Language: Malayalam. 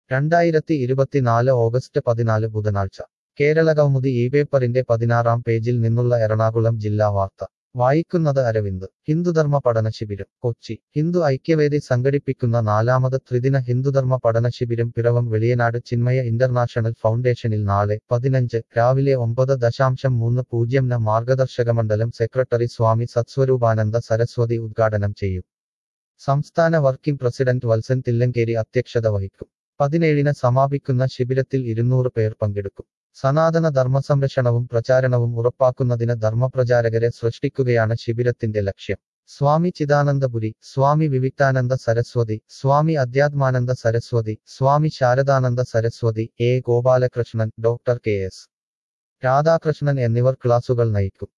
രണ്ടായിരത്തി ഇരുപത്തിനാല് ഓഗസ്റ്റ് പതിനാല് ബുധനാഴ്ച കേരളകൗമുദി ഈ പേപ്പറിന്റെ പതിനാറാം പേജിൽ നിന്നുള്ള എറണാകുളം ജില്ലാ വാർത്ത വായിക്കുന്നത് അരവിന്ദ് ഹിന്ദുധർമ്മ പഠന ശിബിരം കൊച്ചി ഹിന്ദു ഐക്യവേദി സംഘടിപ്പിക്കുന്ന നാലാമത് ത്രിദിന ഹിന്ദുധർമ്മ പഠന ശിബിരം പിറവം വെളിയനാട് ചിന്മയ ഇന്റർനാഷണൽ ഫൗണ്ടേഷനിൽ നാളെ പതിനഞ്ച് രാവിലെ ഒമ്പത് ദശാംശം മൂന്ന് പൂജ്യം ന മാർഗദർശകമണ്ഡലം സെക്രട്ടറി സ്വാമി സത്സ്വരൂപാനന്ദ സരസ്വതി ഉദ്ഘാടനം ചെയ്യും സംസ്ഥാന വർക്കിംഗ് പ്രസിഡന്റ് വത്സൻ തില്ലങ്കേരി അധ്യക്ഷത വഹിക്കും പതിനേഴിന് സമാപിക്കുന്ന ശിബിരത്തിൽ ഇരുന്നൂറ് പേർ പങ്കെടുക്കും സനാതന ധർമ്മസംരക്ഷണവും പ്രചാരണവും ഉറപ്പാക്കുന്നതിന് ധർമ്മപ്രചാരകരെ സൃഷ്ടിക്കുകയാണ് ശിബിരത്തിന്റെ ലക്ഷ്യം Swami Chidanandapuri Swami Viviktananda Saraswati Swami Adhyatmananda Saraswati Swami Sharadananda Saraswati A Gopalakrishnan doctor K S Radhakrishnan എന്നിവർ ക്ലാസുകൾ നയിക്കും